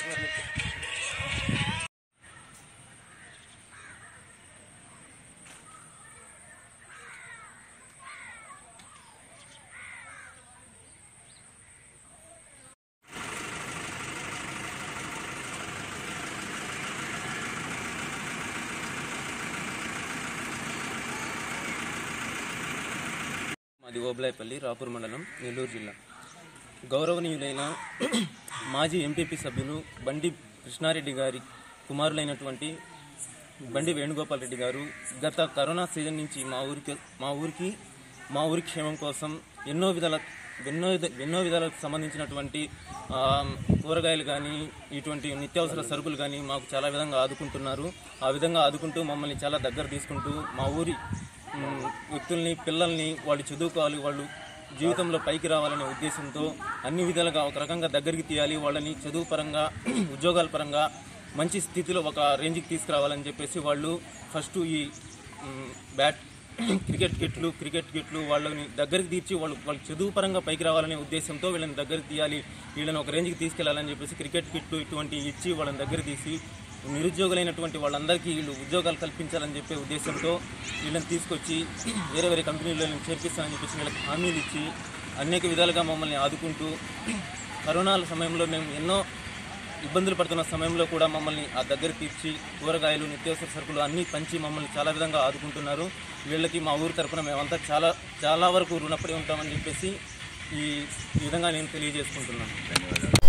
మాది ఓబలాయపల్లి రాపూర్ మండలం నెల్లూరు జిల్లా గౌరవనీయులైన మాజీ ఎంపీపీ సభ్యులు బండి కృష్ణారెడ్డి గారి కుమారులైనటువంటి బండి వేణుగోపాల్ రెడ్డి గారు గత కరోనా సీజన్ నుంచి మా ఊరికి మా ఊరికి మా ఊరి క్షేమం కోసం ఎన్నో విధాల ఎన్నో విధ- ఎన్నో విధాలకు సంబంధించినటువంటి ఆ, కూరగాయలు కానీ ఇటువంటి నిత్యావసర సరుకులు కానీ మాకు చాలా విధంగా ఆదుకుంటున్నారు ఆ విధంగా ఆదుకుంటూ మమ్మల్ని చాలా దగ్గర తీసుకుంటూ మా ఊరి మ్, వ్యక్తుల్ని పిల్లల్ని వాళ్ళు చదువుకోవాలి వాళ్ళు జీవితంలో పైకి రావాలనే ఉద్దేశంతో అన్ని విధాలుగా ఒక రకంగా దగ్గరికి తీయాలి వాళ్ళని చదువు పరంగా ఉద్యోగాల పరంగా మంచి స్థితిలో ఒక రేంజ్కి తీసుకురావాలని చెప్పేసి వాళ్ళు ఫస్ట్ ఈ మ్, బ్యాట్ క్రికెట్ కిట్లు క్రికెట్ కిట్లు వాళ్ళని దగ్గరికి తీర్చి వాళ్ళు వాళ్ళు చదువు పరంగా పైకి రావాలనే ఉద్దేశంతో వీళ్ళని దగ్గరికి తీయాలి వీళ్ళని ఒక రేంజ్కి తీసుకెళ్లాలని చెప్పేసి క్రికెట్ కిట్లు ఇటువంటి ఇచ్చి వాళ్ళని దగ్గర తీసి నిరుద్యోగులైనటువంటి వాళ్ళందరికీ వీళ్ళు ఉద్యోగాలు కల్పించాలని చెప్పే ఉద్దేశంతో వీళ్ళని తీసుకొచ్చి వేరే వేరే కంపెనీలను చేర్పిస్తానని చెప్పేసి వీళ్ళకి హామీలు ఇచ్చి అనేక విధాలుగా మమ్మల్ని ఆదుకుంటూ కరోనాల సమయంలో మేము ఎన్నో ఇబ్బందులు పడుతున్న సమయంలో కూడా మమ్మల్ని ఆ దగ్గర తీర్చి కూరగాయలు నిత్యావసర సరుకులు అన్నీ పంచి మమ్మల్ని చాలా విధంగా ఆదుకుంటున్నారు వీళ్ళకి మా ఊరి తరపున మేమంతా చాలా చాలా వరకు రుణపడి ఉంటామని చెప్పేసి ఈ ఈ విధంగా నేను తెలియజేసుకుంటున్నాను